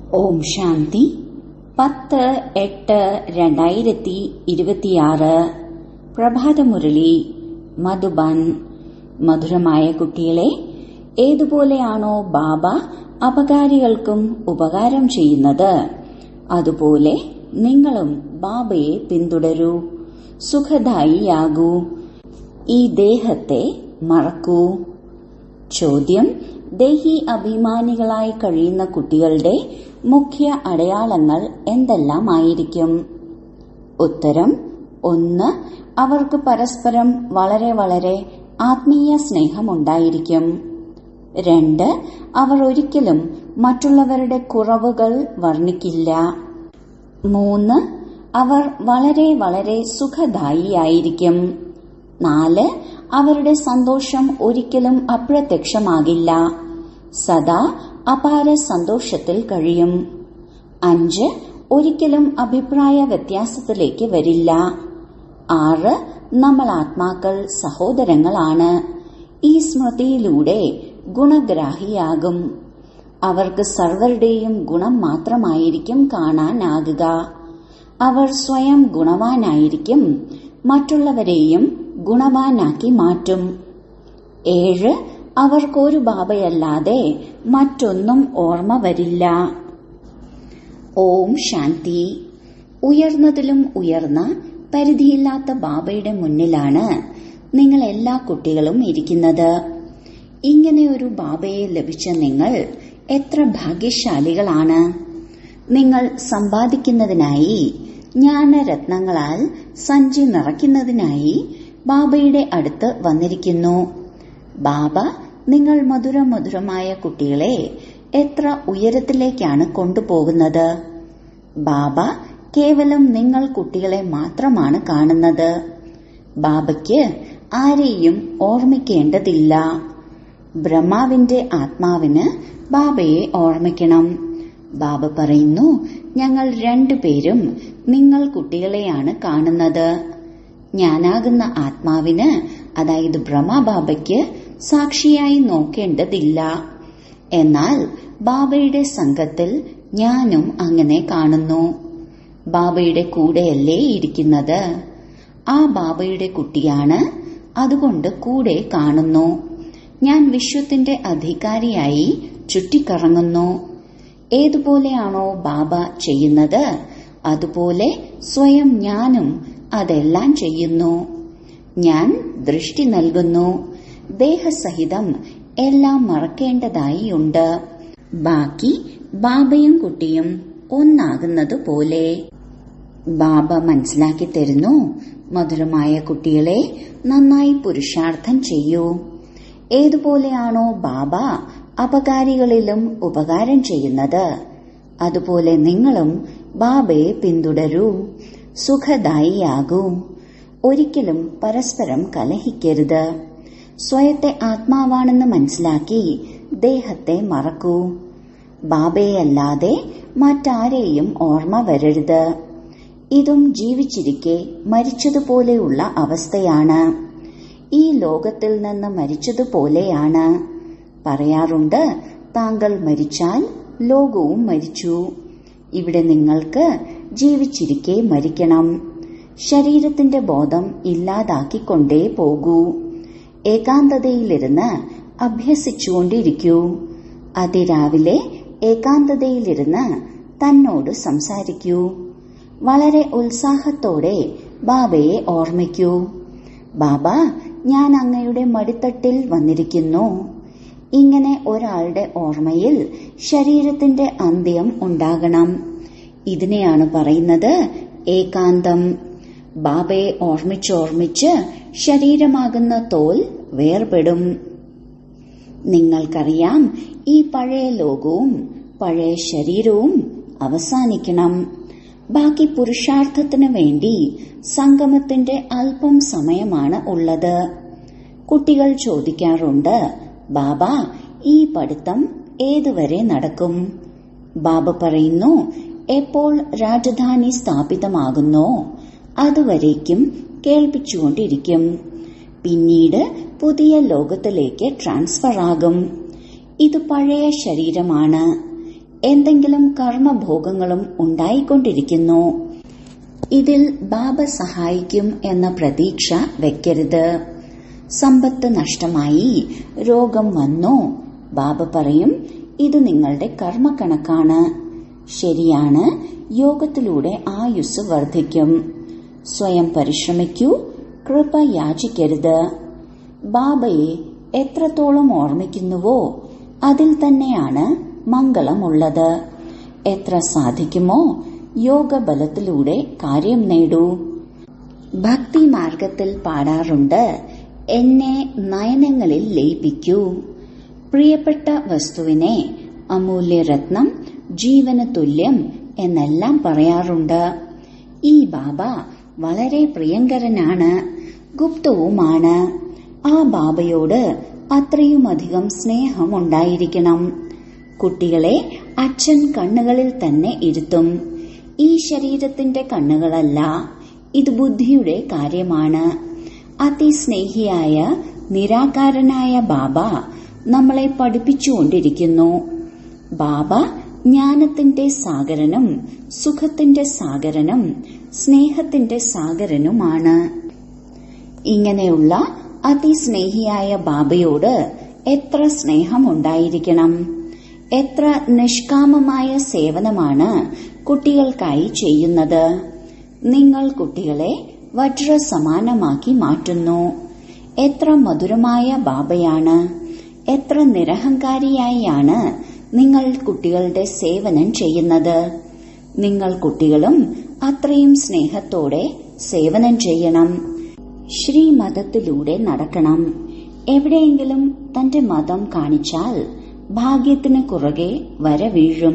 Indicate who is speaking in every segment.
Speaker 1: ഓം ശാന്തി പത്ത് എട്ട് രണ്ടായിരത്തി ഇരുപത്തിയാറ് പ്രഭാതമുരളി മധുബൻ മധുരമായ കുട്ടികളെ ഏതുപോലെയാണോ ബാബ അപകാരികൾക്കും ഉപകാരം ചെയ്യുന്നത് അതുപോലെ നിങ്ങളും ബാബയെ പിന്തുടരൂ സുഖദായിയാകൂ ഈ ദേഹത്തെ മറക്കൂ ചോദ്യം ദേഹി അഭിമാനികളായി കഴിയുന്ന കുട്ടികളുടെ മുഖ്യ അടയാളങ്ങൾ എന്തെല്ലാമായിരിക്കും ഉത്തരം ഒന്ന് അവർക്ക് പരസ്പരം വളരെ വളരെ ആത്മീയ സ്നേഹമുണ്ടായിരിക്കും രണ്ട് അവർ ഒരിക്കലും മറ്റുള്ളവരുടെ കുറവുകൾ വർണ്ണിക്കില്ല മൂന്ന് അവർ വളരെ വളരെ സുഖദായിയായിരിക്കും നാല് അവരുടെ സന്തോഷം ഒരിക്കലും അപ്രത്യക്ഷമാകില്ല സദാ അപാര സന്തോഷത്തിൽ കഴിയും അഞ്ച് ഒരിക്കലും അഭിപ്രായ വ്യത്യാസത്തിലേക്ക് വരില്ല ആറ് നമ്മൾ ആത്മാക്കൾ സഹോദരങ്ങളാണ് ഈ സ്മൃതിയിലൂടെ ഗുണഗ്രാഹിയാകും അവർക്ക് സർവരുടെയും ഗുണം മാത്രമായിരിക്കും കാണാനാകുക അവർ സ്വയം ഗുണവാനായിരിക്കും മറ്റുള്ളവരെയും ഗുണവാനാക്കി മാറ്റും ഏഴ് അവർക്കൊരു ബാബയല്ലാതെ മറ്റൊന്നും ഓർമ്മ വരില്ല ഓം ശാന്തി ഉയർന്നതിലും ഉയർന്ന പരിധിയില്ലാത്ത ബാബയുടെ മുന്നിലാണ് നിങ്ങൾ എല്ലാ കുട്ടികളും ഇരിക്കുന്നത് ഇങ്ങനെ ഒരു ബാബയെ ലഭിച്ച നിങ്ങൾ എത്ര ഭാഗ്യശാലികളാണ് നിങ്ങൾ സമ്പാദിക്കുന്നതിനായി ജ്ഞാനരത്നങ്ങളാൽ സഞ്ചി നിറയ്ക്കുന്നതിനായി ബാബയുടെ അടുത്ത് വന്നിരിക്കുന്നു ബാബ നിങ്ങൾ മധുര മധുരമായ കുട്ടികളെ എത്ര ഉയരത്തിലേക്കാണ് കൊണ്ടുപോകുന്നത് ബാബ കേവലം നിങ്ങൾ കുട്ടികളെ മാത്രമാണ് കാണുന്നത് ബാബയ്ക്ക് ആരെയും ഓർമ്മിക്കേണ്ടതില്ല ബ്രഹ്മാവിന്റെ ആത്മാവിന് ബാബയെ ഓർമ്മിക്കണം ബാബ പറയുന്നു ഞങ്ങൾ രണ്ടുപേരും നിങ്ങൾ കുട്ടികളെയാണ് കാണുന്നത് ഞാനാകുന്ന ആത്മാവിന് അതായത് ബ്രഹ്മബാബയ്ക്ക് സാക്ഷിയായി നോക്കേണ്ടതില്ല എന്നാൽ ബാബയുടെ സംഘത്തിൽ ഞാനും അങ്ങനെ കാണുന്നു ബാബയുടെ കൂടെയല്ലേ ഇരിക്കുന്നത് ആ ബാബയുടെ കുട്ടിയാണ് അതുകൊണ്ട് കൂടെ കാണുന്നു ഞാൻ വിശ്വത്തിന്റെ അധികാരിയായി ചുറ്റിക്കറങ്ങുന്നു ഏതുപോലെയാണോ ബാബ ചെയ്യുന്നത് അതുപോലെ സ്വയം ഞാനും അതെല്ലാം ചെയ്യുന്നു ഞാൻ ദൃഷ്ടി നൽകുന്നു ദേഹസഹിതം എല്ലാം മറക്കേണ്ടതായി ഉണ്ട് ബാക്കി ബാബയും കുട്ടിയും ഒന്നാകുന്നത് പോലെ ബാബ മനസ്സിലാക്കി തരുന്നു മധുരമായ കുട്ടികളെ നന്നായി പുരുഷാർത്ഥം ചെയ്യൂ ഏതുപോലെയാണോ ബാബ അപകാരികളിലും ഉപകാരം ചെയ്യുന്നത് അതുപോലെ നിങ്ങളും ബാബയെ പിന്തുടരൂ സുഖദായിയാകൂ ഒരിക്കലും പരസ്പരം കലഹിക്കരുത് സ്വയത്തെ ആത്മാവാണെന്ന് മനസ്സിലാക്കി ദേഹത്തെ മറക്കൂ ബാബയെയല്ലാതെ മറ്റാരെയും ഓർമ്മ വരരുത് ഇതും ജീവിച്ചിരിക്കെ മരിച്ചതുപോലെയുള്ള അവസ്ഥയാണ് ഈ ലോകത്തിൽ നിന്ന് മരിച്ചതുപോലെയാണ് പറയാറുണ്ട് താങ്കൾ മരിച്ചാൽ ലോകവും മരിച്ചു ഇവിടെ നിങ്ങൾക്ക് ജീവിച്ചിരിക്കെ മരിക്കണം ശരീരത്തിന്റെ ബോധം ഇല്ലാതാക്കിക്കൊണ്ടേ പോകൂ ഏകാന്തതയിലിരുന്ന് അഭ്യസിച്ചുകൊണ്ടിരിക്കൂ അതിരാവിലെ ഏകാന്തതയിലിരുന്ന് തന്നോട് സംസാരിക്കൂ വളരെ ഉത്സാഹത്തോടെ ബാബയെ ഓർമ്മിക്കൂ ബാബ ഞാൻ അങ്ങയുടെ മടിത്തട്ടിൽ വന്നിരിക്കുന്നു ഇങ്ങനെ ഒരാളുടെ ഓർമ്മയിൽ ശരീരത്തിന്റെ അന്ത്യം ഉണ്ടാകണം ഇതിനെയാണ് പറയുന്നത് ഏകാന്തം ബാബയെ ഓർമ്മിച്ചോർമ്മിച്ച് ശരീരമാകുന്ന തോൽ വേർപെടും നിങ്ങൾക്കറിയാം ഈ പഴയ ലോകവും പഴയ ശരീരവും അവസാനിക്കണം ബാക്കി പുരുഷാർത്ഥത്തിനു വേണ്ടി സംഗമത്തിന്റെ അല്പം സമയമാണ് ഉള്ളത് കുട്ടികൾ ചോദിക്കാറുണ്ട് ബാബ ഈ പഠിത്തം ഏതുവരെ നടക്കും ബാബ പറയുന്നു എപ്പോൾ രാജധാനി സ്ഥാപിതമാകുന്നോ അതുവരേക്കും കേൾപ്പിച്ചുകൊണ്ടിരിക്കും പിന്നീട് പുതിയ ലോകത്തിലേക്ക് ട്രാൻസ്ഫർ ആകും ഇത് പഴയ ശരീരമാണ് എന്തെങ്കിലും കർമ്മഭോഗങ്ങളും ഉണ്ടായിക്കൊണ്ടിരിക്കുന്നു ഇതിൽ ബാബ സഹായിക്കും എന്ന പ്രതീക്ഷ വെക്കരുത് സമ്പത്ത് നഷ്ടമായി രോഗം വന്നു ബാബ പറയും ഇത് നിങ്ങളുടെ കർമ്മക്കണക്കാണ് ശരിയാണ് യോഗത്തിലൂടെ ആയുസ് വർദ്ധിക്കും സ്വയം പരിശ്രമിക്കൂ കൃപ യാചിക്കരുത് ബാബയെ എത്രത്തോളം ഓർമ്മിക്കുന്നുവോ അതിൽ തന്നെയാണ് മംഗളമുള്ളത് എത്ര സാധിക്കുമോ യോഗബലത്തിലൂടെ കാര്യം നേടൂ ഭക്തി മാർഗത്തിൽ പാടാറുണ്ട് എന്നെ നയനങ്ങളിൽ ലയിപ്പിക്കൂ പ്രിയപ്പെട്ട വസ്തുവിനെ അമൂല്യരത്നം ജീവന തുല്യം എന്നെല്ലാം പറയാറുണ്ട് ഈ ബാബ വളരെ പ്രിയങ്കരനാണ് ഗുപ്തവുമാണ് ആ ബാബയോട് അത്രയുമധികം സ്നേഹമുണ്ടായിരിക്കണം കുട്ടികളെ അച്ഛൻ കണ്ണുകളിൽ തന്നെ ഇരുത്തും ഈ ശരീരത്തിന്റെ കണ്ണുകളല്ല ഇത് ബുദ്ധിയുടെ കാര്യമാണ് അതിസ്നേഹിയായ നിരാകാരനായ ബാബ നമ്മളെ പഠിപ്പിച്ചുകൊണ്ടിരിക്കുന്നു ബാബ ജ്ഞാനത്തിന്റെ സാഗരനും സുഖത്തിന്റെ സാഗരനും സ്നേഹത്തിന്റെ സാഗരനുമാണ് ഇങ്ങനെയുള്ള അതിസ്നേഹിയായ ബാബയോട് എത്ര സ്നേഹമുണ്ടായിരിക്കണം എത്ര നിഷ്കാമമായ സേവനമാണ് കുട്ടികൾക്കായി ചെയ്യുന്നത് നിങ്ങൾ കുട്ടികളെ വജ്രസമാനമാക്കി മാറ്റുന്നു എത്ര മധുരമായ ബാബയാണ് എത്ര നിരഹങ്കാരിയായാണ് നിങ്ങൾ കുട്ടികളുടെ സേവനം ചെയ്യുന്നത് നിങ്ങൾ കുട്ടികളും അത്രയും സ്നേഹത്തോടെ സേവനം ചെയ്യണം ശ്രീമതത്തിലൂടെ നടക്കണം എവിടെയെങ്കിലും തന്റെ മതം കാണിച്ചാൽ ഭാഗ്യത്തിന് കുറുകെ വര വീഴും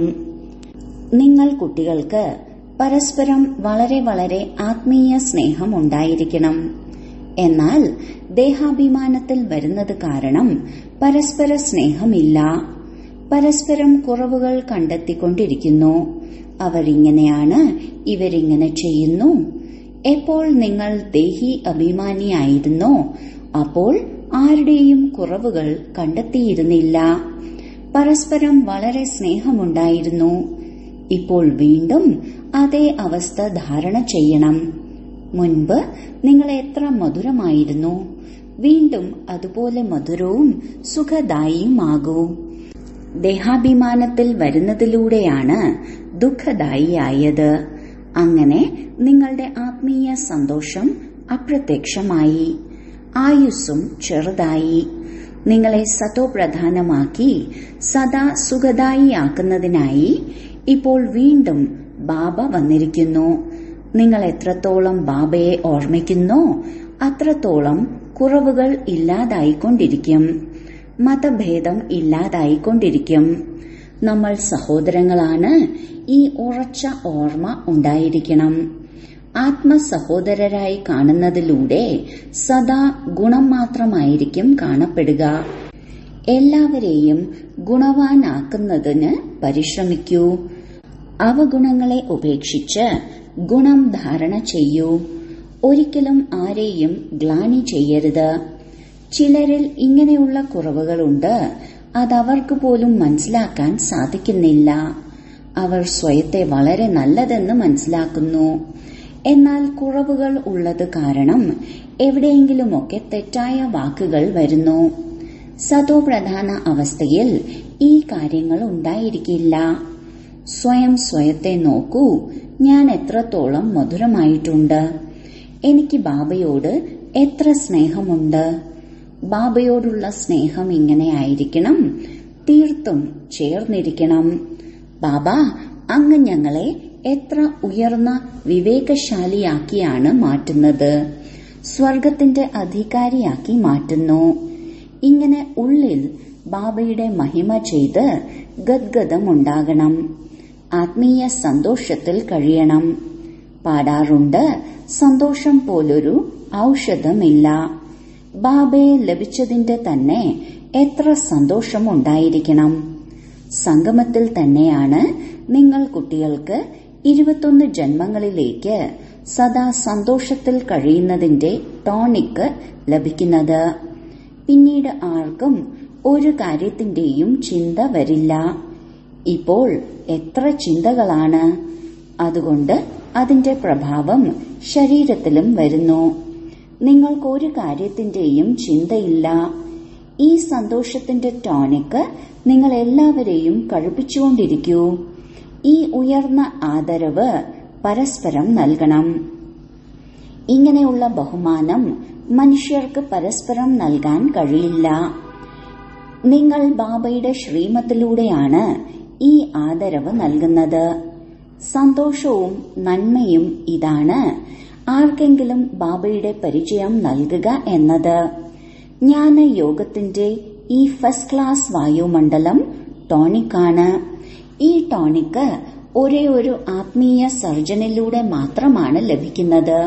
Speaker 1: നിങ്ങൾ കുട്ടികൾക്ക് പരസ്പരം വളരെ വളരെ ആത്മീയ സ്നേഹം ഉണ്ടായിരിക്കണം എന്നാൽ ദേഹാഭിമാനത്തിൽ വരുന്നത് കാരണം പരസ്പര സ്നേഹമില്ല പരസ്പരം കുറവുകൾ കണ്ടെത്തിക്കൊണ്ടിരിക്കുന്നു അവരിങ്ങനെയാണ് ഇവരിങ്ങനെ ചെയ്യുന്നു എപ്പോൾ നിങ്ങൾ ദേഹി അഭിമാനിയായിരുന്നോ അപ്പോൾ ആരുടെയും കുറവുകൾ കണ്ടെത്തിയിരുന്നില്ല പരസ്പരം വളരെ സ്നേഹമുണ്ടായിരുന്നു ഇപ്പോൾ വീണ്ടും അതേ അവസ്ഥ ധാരണ ചെയ്യണം മുൻപ് നിങ്ങൾ എത്ര മധുരമായിരുന്നു വീണ്ടും അതുപോലെ മധുരവും സുഖദായിയുമാകൂ ദേഹാഭിമാനത്തിൽ വരുന്നതിലൂടെയാണ് ദുഃഖദായിയായത് അങ്ങനെ നിങ്ങളുടെ ആത്മീയ സന്തോഷം അപ്രത്യക്ഷമായി ആയുസ്സും ചെറുതായി നിങ്ങളെ സതോപ്രധാനമാക്കി സദാ സുഖദായിയാക്കുന്നതിനായി ഇപ്പോൾ വീണ്ടും ബാബ വന്നിരിക്കുന്നു നിങ്ങൾ എത്രത്തോളം ബാബയെ ഓർമ്മിക്കുന്നോ അത്രത്തോളം കുറവുകൾ ഇല്ലാതായിക്കൊണ്ടിരിക്കും മതഭേദം ഇല്ലാതായിക്കൊണ്ടിരിക്കും നമ്മൾ സഹോദരങ്ങളാണ് ഈ ഉറച്ച ഓർമ്മ ഉണ്ടായിരിക്കണം ആത്മസഹോദരരായി കാണുന്നതിലൂടെ സദാ ഗുണം മാത്രമായിരിക്കും കാണപ്പെടുക എല്ലാവരെയും ഗുണവാനാക്കുന്നതിന് പരിശ്രമിക്കൂ അവഗുണങ്ങളെ ഉപേക്ഷിച്ച് ഗുണം ധാരണ ചെയ്യൂ ഒരിക്കലും ആരെയും ഗ്ലാനി ചെയ്യരുത് ചിലരിൽ ഇങ്ങനെയുള്ള കുറവുകളുണ്ട് അതവർക്ക് പോലും മനസ്സിലാക്കാൻ സാധിക്കുന്നില്ല അവർ സ്വയത്തെ വളരെ നല്ലതെന്ന് മനസ്സിലാക്കുന്നു എന്നാൽ കുറവുകൾ ഉള്ളത് കാരണം എവിടെയെങ്കിലുമൊക്കെ തെറ്റായ വാക്കുകൾ വരുന്നു സതോപ്രധാന അവസ്ഥയിൽ ഈ കാര്യങ്ങൾ ഉണ്ടായിരിക്കില്ല സ്വയം സ്വയത്തെ നോക്കൂ ഞാൻ എത്രത്തോളം മധുരമായിട്ടുണ്ട് എനിക്ക് ബാബയോട് എത്ര സ്നേഹമുണ്ട് ബാബയോടുള്ള സ്നേഹം ഇങ്ങനെ ആയിരിക്കണം തീർത്തും ചേർന്നിരിക്കണം ബാബ അങ്ങ് ഞങ്ങളെ എത്ര ഉയർന്ന വിവേകശാലിയാക്കിയാണ് മാറ്റുന്നത് സ്വർഗത്തിന്റെ അധികാരിയാക്കി മാറ്റുന്നു ഇങ്ങനെ ഉള്ളിൽ ബാബയുടെ മഹിമ ചെയ്ത് ഗദ്ഗതമുണ്ടാകണം ആത്മീയ സന്തോഷത്തിൽ കഴിയണം പാടാറുണ്ട് സന്തോഷം പോലൊരു ഔഷധമില്ല ബാബയെ ലഭിച്ചതിന്റെ തന്നെ എത്ര സന്തോഷമുണ്ടായിരിക്കണം സംഗമത്തിൽ തന്നെയാണ് നിങ്ങൾ കുട്ടികൾക്ക് ഇരുപത്തൊന്ന് ജന്മങ്ങളിലേക്ക് സദാ സന്തോഷത്തിൽ കഴിയുന്നതിന്റെ ടോണിക്ക് ലഭിക്കുന്നത് പിന്നീട് ആർക്കും ഒരു കാര്യത്തിന്റെയും ചിന്ത വരില്ല ഇപ്പോൾ എത്ര ചിന്തകളാണ് അതുകൊണ്ട് അതിന്റെ പ്രഭാവം ശരീരത്തിലും വരുന്നു നിങ്ങൾക്ക് ഒരു കാര്യത്തിന്റെയും ചിന്തയില്ല ഈ സന്തോഷത്തിന്റെ ടോണിക്ക് നിങ്ങൾ എല്ലാവരെയും കഴിപ്പിച്ചുകൊണ്ടിരിക്കൂ ഈ ഉയർന്ന ആദരവ് പരസ്പരം നൽകണം ഇങ്ങനെയുള്ള ബഹുമാനം മനുഷ്യർക്ക് പരസ്പരം നൽകാൻ കഴിയില്ല നിങ്ങൾ ബാബയുടെ ശ്രീമത്തിലൂടെയാണ് ഈ ആദരവ് നൽകുന്നത് സന്തോഷവും നന്മയും ഇതാണ് ആർക്കെങ്കിലും ബാബയുടെ പരിചയം നൽകുക എന്നത് ജ്ഞാന യോഗത്തിന്റെ ഈ ഫസ്റ്റ് ക്ലാസ് വായുമണ്ഡലം ടോണിക്കാണ് ഈ ടോണിക്ക് ഒരേ ഒരു ആത്മീയ സർജനിലൂടെ മാത്രമാണ് ലഭിക്കുന്നത്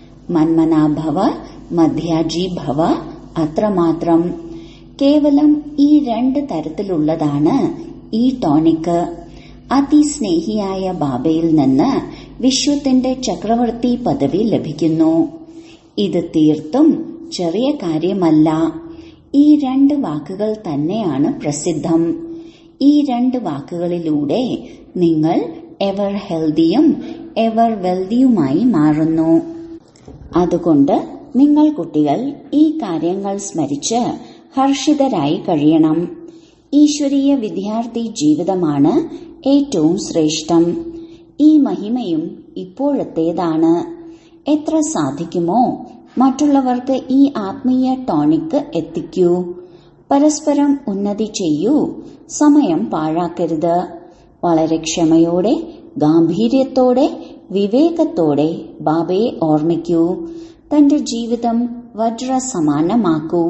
Speaker 1: മന്മനാഭവ മധ്യാജി ഭവ അത്രമാത്രം കേവലം ഈ രണ്ട് തരത്തിലുള്ളതാണ് ഈ ടോണിക്ക് അതിസ്നേഹിയായ ബാബയിൽ നിന്ന് വിശ്വത്തിന്റെ ചക്രവർത്തി പദവി ലഭിക്കുന്നു ഇത് തീർത്തും ചെറിയ കാര്യമല്ല ഈ രണ്ട് വാക്കുകൾ തന്നെയാണ് പ്രസിദ്ധം ഈ രണ്ട് വാക്കുകളിലൂടെ നിങ്ങൾ എവർ ഹെൽത്തിയും എവർ വെൽതിയുമായി മാറുന്നു അതുകൊണ്ട് നിങ്ങൾ കുട്ടികൾ ഈ കാര്യങ്ങൾ സ്മരിച്ച് ഹർഷിതരായി കഴിയണം ഈശ്വരീയ വിദ്യാർത്ഥി ജീവിതമാണ് ഏറ്റവും ശ്രേഷ്ഠം ഈ മഹിമയും ഇപ്പോഴത്തേതാണ് എത്ര സാധിക്കുമോ മറ്റുള്ളവർക്ക് ഈ ആത്മീയ ടോണിക്ക് എത്തിക്കൂ പരസ്പരം ഉന്നതി ചെയ്യൂ സമയം പാഴാക്കരുത് വളരെ ക്ഷമയോടെ ഗാംഭീര്യത്തോടെ വിവേകത്തോടെ ബാബയെ ഓർമ്മിക്കൂ തന്റെ ജീവിതം വജ്ര സമാനമാക്കൂ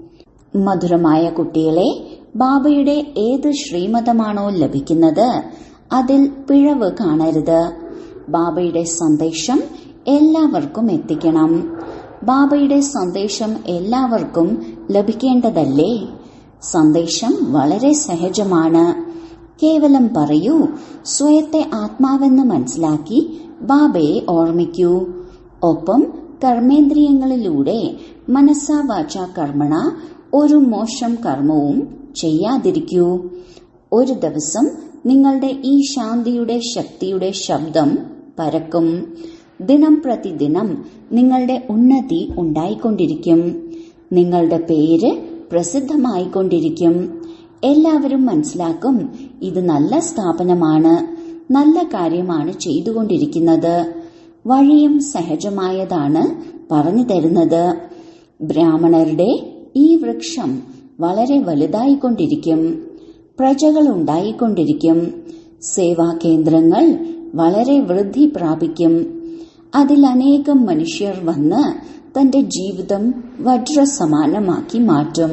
Speaker 1: മധുരമായ കുട്ടികളെ ബാബയുടെ ഏത് ശ്രീമതമാണോ ലഭിക്കുന്നത് അതിൽ പിഴവ് കാണരുത് ബാബയുടെ സന്ദേശം എല്ലാവർക്കും എത്തിക്കണം ബാബയുടെ സന്ദേശം എല്ലാവർക്കും ലഭിക്കേണ്ടതല്ലേ സന്ദേശം വളരെ സഹജമാണ് കേവലം പറയൂ സ്വയത്തെ ആത്മാവെന്ന് മനസ്സിലാക്കി ബാബയെ ഓർമ്മിക്കൂ ഒപ്പം കർമ്മേന്ദ്രിയങ്ങളിലൂടെ മനസ്സാ വാച കർമ്മണ ഒരു മോശം കർമ്മവും ചെയ്യാതിരിക്കൂ ഒരു ദിവസം നിങ്ങളുടെ ഈ ശാന്തിയുടെ ശക്തിയുടെ ശബ്ദം പരക്കും ദിനം പ്രതിദിനം നിങ്ങളുടെ ഉന്നതി ഉണ്ടായിക്കൊണ്ടിരിക്കും നിങ്ങളുടെ പേര് പ്രസിദ്ധമായിക്കൊണ്ടിരിക്കും എല്ലാവരും മനസ്സിലാക്കും ഇത് നല്ല സ്ഥാപനമാണ് നല്ല കാര്യമാണ് ചെയ്തുകൊണ്ടിരിക്കുന്നത് വഴിയും സഹജമായതാണ് പറഞ്ഞു തരുന്നത് ബ്രാഹ്മണരുടെ ഈ വൃക്ഷം വളരെ വലുതായിക്കൊണ്ടിരിക്കും പ്രജകൾ ഉണ്ടായിക്കൊണ്ടിരിക്കും സേവാ കേന്ദ്രങ്ങൾ വളരെ വൃദ്ധി പ്രാപിക്കും അതിൽ അനേകം മനുഷ്യർ വന്ന് തന്റെ ജീവിതം വജ്രസമാനമാക്കി മാറ്റും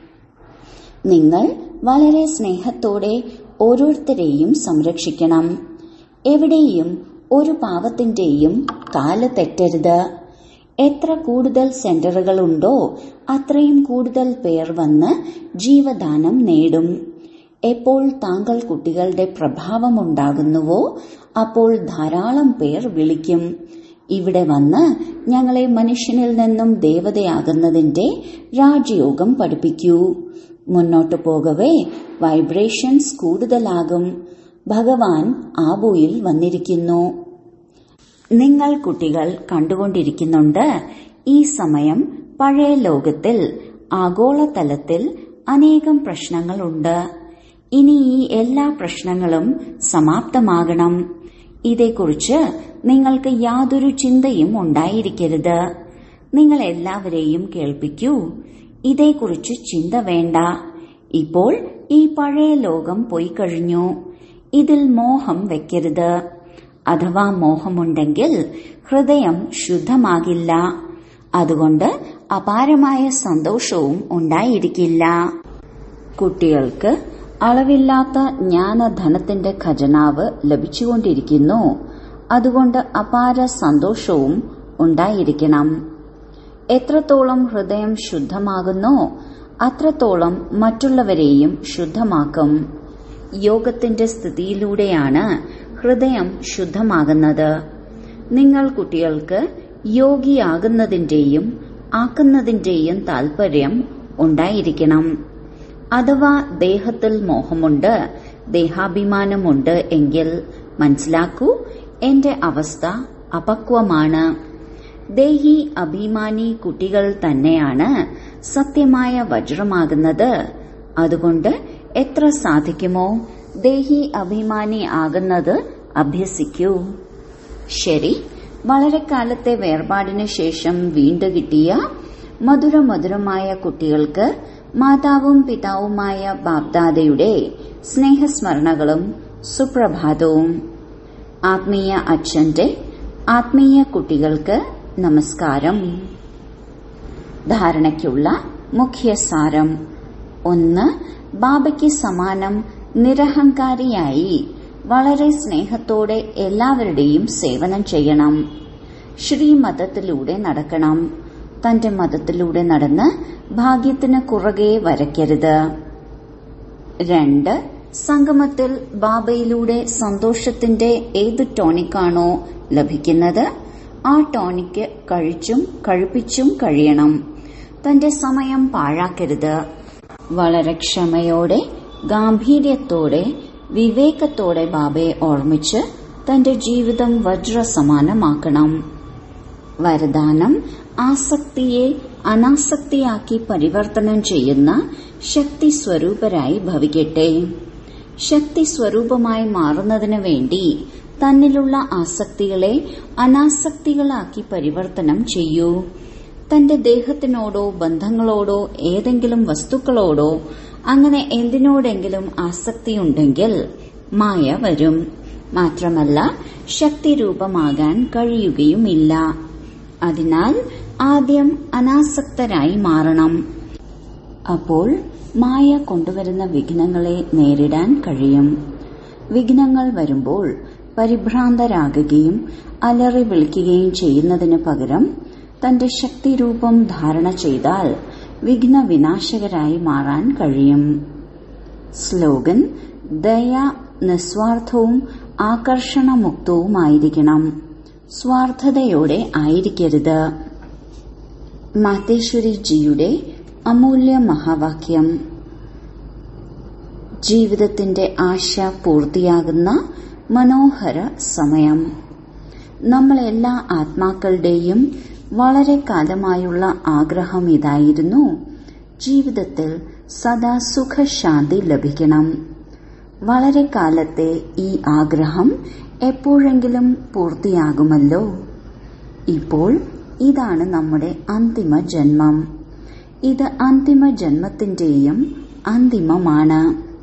Speaker 1: നിങ്ങൾ വളരെ സ്നേഹത്തോടെ ഓരോരുത്തരെയും സംരക്ഷിക്കണം എവിടെയും ഒരു പാവത്തിന്റെയും കാല് തെറ്റരുത് എത്ര കൂടുതൽ സെന്ററുകളുണ്ടോ അത്രയും കൂടുതൽ പേർ വന്ന് ജീവദാനം നേടും എപ്പോൾ താങ്കൾ കുട്ടികളുടെ പ്രഭാവമുണ്ടാകുന്നുവോ അപ്പോൾ ധാരാളം പേർ വിളിക്കും ഇവിടെ വന്ന് ഞങ്ങളെ മനുഷ്യനിൽ നിന്നും ദേവതയാകുന്നതിന്റെ രാജയോഗം പഠിപ്പിക്കൂ മുന്നോട്ടു പോകവേ വൈബ്രേഷൻസ് കൂടുതലാകും ഭഗവാൻ ആബുയിൽ വന്നിരിക്കുന്നു നിങ്ങൾ കുട്ടികൾ കണ്ടുകൊണ്ടിരിക്കുന്നുണ്ട് ഈ സമയം പഴയ ലോകത്തിൽ ആഗോളതലത്തിൽ അനേകം പ്രശ്നങ്ങളുണ്ട് ഇനി ഈ എല്ലാ പ്രശ്നങ്ങളും സമാപ്തമാകണം ഇതേക്കുറിച്ച് നിങ്ങൾക്ക് യാതൊരു ചിന്തയും ഉണ്ടായിരിക്കരുത് നിങ്ങൾ എല്ലാവരെയും കേൾപ്പിക്കൂ ഇതേക്കുറിച്ച് ചിന്ത വേണ്ട ഇപ്പോൾ ഈ പഴയ ലോകം പോയി കഴിഞ്ഞു ഇതിൽ മോഹം വെക്കരുത് അഥവാ മോഹമുണ്ടെങ്കിൽ ഹൃദയം ശുദ്ധമാകില്ല അതുകൊണ്ട് അപാരമായ സന്തോഷവും ഉണ്ടായിരിക്കില്ല കുട്ടികൾക്ക് അളവില്ലാത്ത ജ്ഞാനധനത്തിന്റെ ഖജനാവ് ലഭിച്ചുകൊണ്ടിരിക്കുന്നു അതുകൊണ്ട് അപാര സന്തോഷവും ഉണ്ടായിരിക്കണം എത്രത്തോളം ഹൃദയം ശുദ്ധമാകുന്നോ അത്രത്തോളം മറ്റുള്ളവരെയും ശുദ്ധമാക്കും യോഗത്തിന്റെ സ്ഥിതിയിലൂടെയാണ് ഹൃദയം ശുദ്ധമാകുന്നത് നിങ്ങൾ കുട്ടികൾക്ക് യോഗിയാകുന്നതിന്റെയും ആക്കുന്നതിന്റെയും താൽപര്യം ഉണ്ടായിരിക്കണം അഥവാ ദേഹത്തിൽ മോഹമുണ്ട് ദേഹാഭിമാനമുണ്ട് എങ്കിൽ മനസ്സിലാക്കൂ എന്റെ അവസ്ഥ അപക്വമാണ് ദേഹി അഭിമാനി കുട്ടികൾ തന്നെയാണ് സത്യമായ വജ്രമാകുന്നത് അതുകൊണ്ട് എത്ര സാധിക്കുമോ ദേഹി അഭിമാനി ആകുന്നത് അഭ്യസിക്കൂ ശരി വളരെ കാലത്തെ വേർപാടിന് ശേഷം വീണ്ടു കിട്ടിയ മധുരമധുരമായ കുട്ടികൾക്ക് മാതാവും പിതാവുമായ ബാബ്ദാദയുടെ സ്നേഹസ്മരണകളും സുപ്രഭാതവും ആത്മീയ അച്ഛന്റെ ആത്മീയ കുട്ടികൾക്ക് നമസ്കാരം ധാരണയ്ക്കുള്ള മുഖ്യസാരം ഒന്ന് ബാബയ്ക്ക് സമാനം നിരഹങ്കാരിയായി വളരെ സ്നേഹത്തോടെ എല്ലാവരുടെയും സേവനം ചെയ്യണം ശ്രീമതത്തിലൂടെ നടക്കണം തന്റെ മതത്തിലൂടെ നടന്ന് ഭാഗ്യത്തിന് കുറുകെ വരയ്ക്കരുത് രണ്ട് സംഗമത്തിൽ ബാബയിലൂടെ സന്തോഷത്തിന്റെ ഏത് ടോണിക്കാണോ ലഭിക്കുന്നത് ആ ടോണിക്ക് കഴിച്ചും കഴിപ്പിച്ചും കഴിയണം തന്റെ സമയം പാഴാക്കരുത് വളരെ ക്ഷമയോടെ ഗാംഭീര്യത്തോടെ വിവേകത്തോടെ ബാബയെ ഓർമ്മിച്ച് തന്റെ ജീവിതം വജ്രസമാനമാക്കണം വരദാനം ആസക്തിയെ അനാസക്തിയാക്കി പരിവർത്തനം ചെയ്യുന്ന ശക്തി സ്വരൂപരായി ഭവിക്കട്ടെ ശക്തി സ്വരൂപമായി മാറുന്നതിന് വേണ്ടി തന്നിലുള്ള ആസക്തികളെ അനാസക്തികളാക്കി പരിവർത്തനം ചെയ്യൂ തന്റെ ദേഹത്തിനോടോ ബന്ധങ്ങളോടോ ഏതെങ്കിലും വസ്തുക്കളോടോ അങ്ങനെ എന്തിനോടെങ്കിലും ആസക്തിയുണ്ടെങ്കിൽ മായ വരും മാത്രമല്ല ശക്തി രൂപമാകാൻ കഴിയുകയുമില്ല അതിനാൽ ആദ്യം അനാസക്തരായി മാറണം അപ്പോൾ മായ കൊണ്ടുവരുന്ന വിഘ്നങ്ങളെ നേരിടാൻ കഴിയും വിഘ്നങ്ങൾ വരുമ്പോൾ പരിഭ്രാന്തരാകുകയും അലറി വിളിക്കുകയും ചെയ്യുന്നതിന് പകരം തന്റെ ശക്തിരൂപം ധാരണ ചെയ്താൽ വിഘ്ന വിനാശകരായി മാറാൻ കഴിയും സ്ലോഗൻ ദയ നിസ്വാർത്ഥവും ആകർഷണമുക്തവുമായിരിക്കണം സ്വാർത്ഥതയോടെ ആയിരിക്കരുത് മാതേശ്വരിജിയുടെ അമൂല്യ മഹാവാക്യം ജീവിതത്തിന്റെ ആശ പൂർത്തിയാകുന്ന മനോഹര സമയം നമ്മളെല്ലാ ആത്മാക്കളുടെയും വളരെ കാലമായുള്ള ആഗ്രഹം ഇതായിരുന്നു ജീവിതത്തിൽ സദാ സുഖശാന്തി ലഭിക്കണം വളരെ കാലത്തെ ഈ ആഗ്രഹം എപ്പോഴെങ്കിലും പൂർത്തിയാകുമല്ലോ ഇപ്പോൾ ഇതാണ് നമ്മുടെ അന്തിമ ജന്മം ഇത് അന്തിമ ജന്മത്തിന്റെയും അന്തിമമാണ്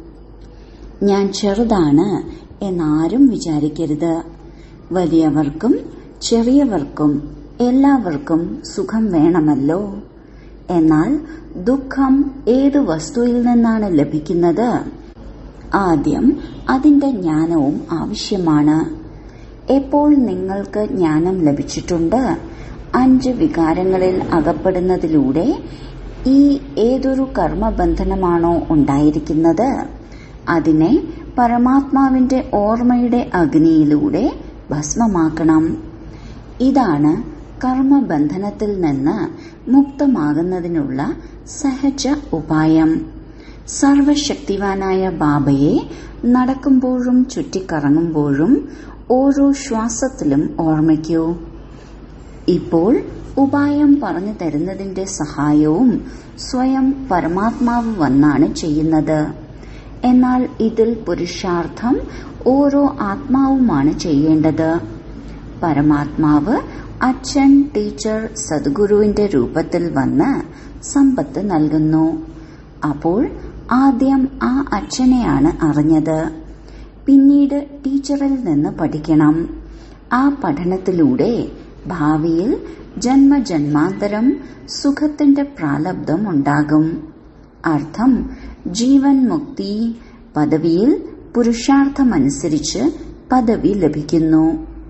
Speaker 1: ഞാൻ ചെറുതാണ് എന്നാരും വിചാരിക്കരുത് വലിയവർക്കും ചെറിയവർക്കും എല്ലാവർക്കും സുഖം വേണമല്ലോ എന്നാൽ ദുഃഖം ഏത് വസ്തുവിൽ നിന്നാണ് ലഭിക്കുന്നത് ആദ്യം അതിന്റെ ജ്ഞാനവും ആവശ്യമാണ് എപ്പോൾ നിങ്ങൾക്ക് ജ്ഞാനം ലഭിച്ചിട്ടുണ്ട് അഞ്ച് വികാരങ്ങളിൽ അകപ്പെടുന്നതിലൂടെ ഈ ഏതൊരു കർമ്മബന്ധനമാണോ ഉണ്ടായിരിക്കുന്നത് അതിനെ പരമാത്മാവിന്റെ ഓർമ്മയുടെ അഗ്നിയിലൂടെ ഭസ്മമാക്കണം ഇതാണ് കർമ്മബന്ധനത്തിൽ നിന്ന് മുക്തമാകുന്നതിനുള്ള സഹജ ഉപായം സർവശക്തിവാനായ ബാബയെ നടക്കുമ്പോഴും ചുറ്റിക്കറങ്ങുമ്പോഴും ഓരോ ശ്വാസത്തിലും ഓർമ്മിക്കൂ ഇപ്പോൾ ഉപായം പറഞ്ഞു തരുന്നതിന്റെ സഹായവും സ്വയം പരമാത്മാവ് വന്നാണ് ചെയ്യുന്നത് എന്നാൽ ഇതിൽ പുരുഷാർത്ഥം ഓരോ ആത്മാവുമാണ് ചെയ്യേണ്ടത് പരമാത്മാവ് അച്ഛൻ ടീച്ചർ സദ്ഗുരുവിന്റെ രൂപത്തിൽ വന്ന് സമ്പത്ത് നൽകുന്നു അപ്പോൾ ആദ്യം ആ അച്ഛനെയാണ് അറിഞ്ഞത് പിന്നീട് ടീച്ചറിൽ നിന്ന് പഠിക്കണം ആ പഠനത്തിലൂടെ ഭാവിയിൽ ജന്മജന്മാന്തരം സുഖത്തിന്റെ പ്രാലബ്ധം ഉണ്ടാകും അർത്ഥം ജീവൻ മുക്തി പദവിയിൽ പുരുഷാർത്ഥമനുസരിച്ച് പദവി ലഭിക്കുന്നു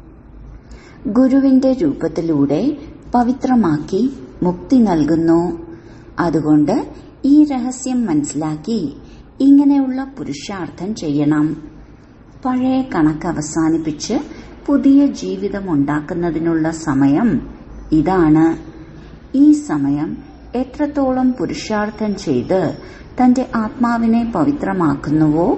Speaker 1: ഗുരുവിന്റെ രൂപത്തിലൂടെ പവിത്രമാക്കി മുക്തി നൽകുന്നു അതുകൊണ്ട് ഈ രഹസ്യം മനസ്സിലാക്കി ഇങ്ങനെയുള്ള പുരുഷാർത്ഥം ചെയ്യണം പഴയ കണക്ക് അവസാനിപ്പിച്ച് പുതിയ ജീവിതം ഉണ്ടാക്കുന്നതിനുള്ള സമയം ഇതാണ് ഈ സമയം എത്രത്തോളം പുരുഷാർത്ഥം ചെയ്ത് തന്റെ ആത്മാവിനെ പവിത്രമാക്കുന്നുവോ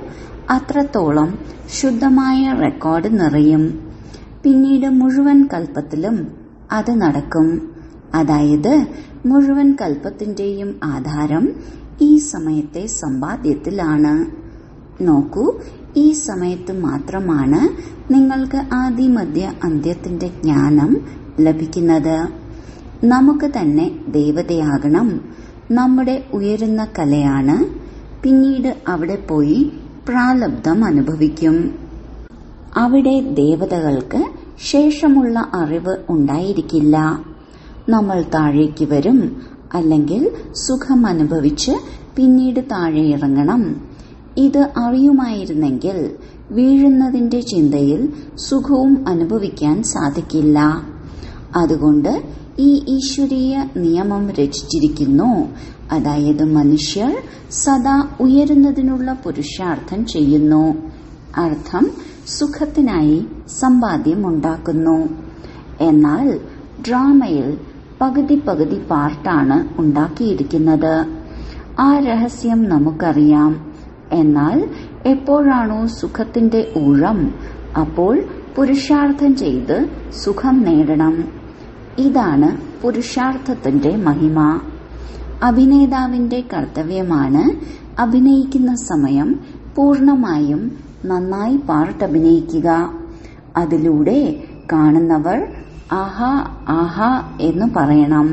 Speaker 1: അത്രത്തോളം ശുദ്ധമായ റെക്കോർഡ് നിറയും പിന്നീട് മുഴുവൻ കൽപ്പത്തിലും അത് നടക്കും അതായത് മുഴുവൻ കൽപ്പത്തിന്റെയും ആധാരം ഈ സമയത്തെ സമ്പാദ്യത്തിലാണ് നോക്കൂ ഈ സമയത്ത് മാത്രമാണ് നിങ്ങൾക്ക് ആദിമധ്യ അന്ത്യത്തിന്റെ ജ്ഞാനം ലഭിക്കുന്നത് നമുക്ക് തന്നെ ദേവതയാകണം നമ്മുടെ ഉയരുന്ന കലയാണ് പിന്നീട് അവിടെ പോയി പ്രാലബ്ധം അനുഭവിക്കും അവിടെ ദേവതകൾക്ക് ശേഷമുള്ള അറിവ് ഉണ്ടായിരിക്കില്ല നമ്മൾ താഴേക്ക് വരും അല്ലെങ്കിൽ സുഖം അനുഭവിച്ച് പിന്നീട് താഴെ ഇറങ്ങണം ഇത് അറിയുമായിരുന്നെങ്കിൽ വീഴുന്നതിന്റെ ചിന്തയിൽ സുഖവും അനുഭവിക്കാൻ സാധിക്കില്ല അതുകൊണ്ട് ഈ ഈശ്വരീയ നിയമം രചിച്ചിരിക്കുന്നു അതായത് മനുഷ്യർ സദാ ഉയരുന്നതിനുള്ള പുരുഷാർത്ഥം ചെയ്യുന്നു അർത്ഥം സുഖത്തിനായി സമ്പാദ്യം ഉണ്ടാക്കുന്നു എന്നാൽ ഡ്രാമയിൽ പകുതി പകുതി പാർട്ടാണ് ഉണ്ടാക്കിയിരിക്കുന്നത് ആ രഹസ്യം നമുക്കറിയാം എന്നാൽ എപ്പോഴാണോ സുഖത്തിന്റെ ഊഴം അപ്പോൾ പുരുഷാർത്ഥം ചെയ്ത് സുഖം നേടണം ഇതാണ് പുരുഷാർത്ഥത്തിന്റെ മഹിമ അഭിനേതാവിന്റെ കർത്തവ്യമാണ് അഭിനയിക്കുന്ന സമയം പൂർണമായും നന്നായി പാർട്ട് അഭിനയിക്കുക അതിലൂടെ കാണുന്നവർ ആഹാ ആഹാ എന്ന് പറയണം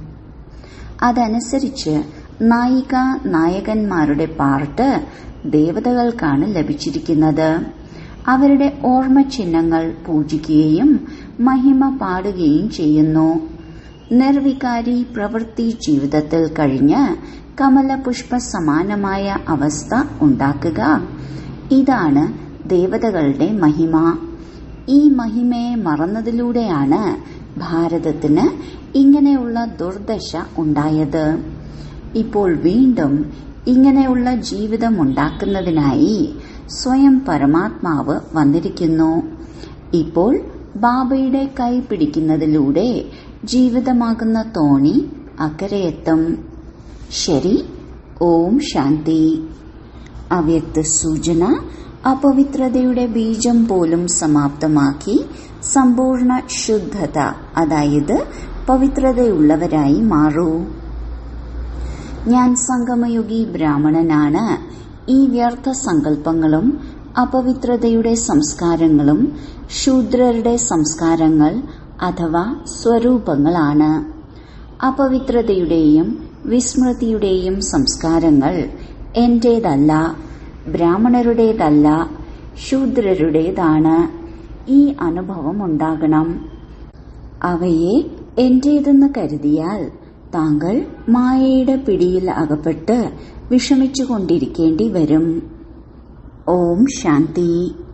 Speaker 1: അതനുസരിച്ച് നായിക നായകന്മാരുടെ പാർട്ട് ദേവതകൾക്കാണ് ലഭിച്ചിരിക്കുന്നത് അവരുടെ ഓർമ്മ ചിഹ്നങ്ങൾ പൂജിക്കുകയും മഹിമ പാടുകയും ചെയ്യുന്നു നിർവികാരി പ്രവൃത്തി ജീവിതത്തിൽ കഴിഞ്ഞ് കമലപുഷ്പ സമാനമായ അവസ്ഥ ഉണ്ടാക്കുക ഇതാണ് ദേവതകളുടെ മഹിമ ഈ മഹിമയെ മറന്നതിലൂടെയാണ് ഭാരതത്തിന് ഇങ്ങനെയുള്ള ദുർദശ ഉണ്ടായത് ഇപ്പോൾ വീണ്ടും ഇങ്ങനെയുള്ള ജീവിതം ഉണ്ടാക്കുന്നതിനായി സ്വയം പരമാത്മാവ് വന്നിരിക്കുന്നു ഇപ്പോൾ ബാബയുടെ കൈ പിടിക്കുന്നതിലൂടെ ജീവിതമാകുന്ന തോണി അക്കരയെത്തും ശരി ഓം ശാന്തി അവ്യക്ത സൂചന അപവിത്രതയുടെ ബീജം പോലും സമാപ്തമാക്കി സമ്പൂർണ്ണ ശുദ്ധത അതായത് പവിത്രതയുള്ളവരായി മാറൂ ഞാൻ സംഗമയുഗി ബ്രാഹ്മണനാണ് ഈ വ്യർത്ഥ സങ്കല്പങ്ങളും അപവിത്രതയുടെ സംസ്കാരങ്ങളും ശൂദ്രരുടെ സംസ്കാരങ്ങൾ അഥവാ സ്വരൂപങ്ങളാണ് അപവിത്രതയുടെയും വിസ്മൃതിയുടെയും സംസ്കാരങ്ങൾ എന്റേതല്ല ബ്രാഹ്മണരുടേതല്ല ശൂദ്രരുടേതാണ് ഈ അനുഭവം ഉണ്ടാകണം അവയെ എന്റേതെന്ന് കരുതിയാൽ താങ്കൾ മായയുടെ പിടിയിൽ അകപ്പെട്ട് വിഷമിച്ചുകൊണ്ടിരിക്കേണ്ടി വരും ഓം ശാന്തി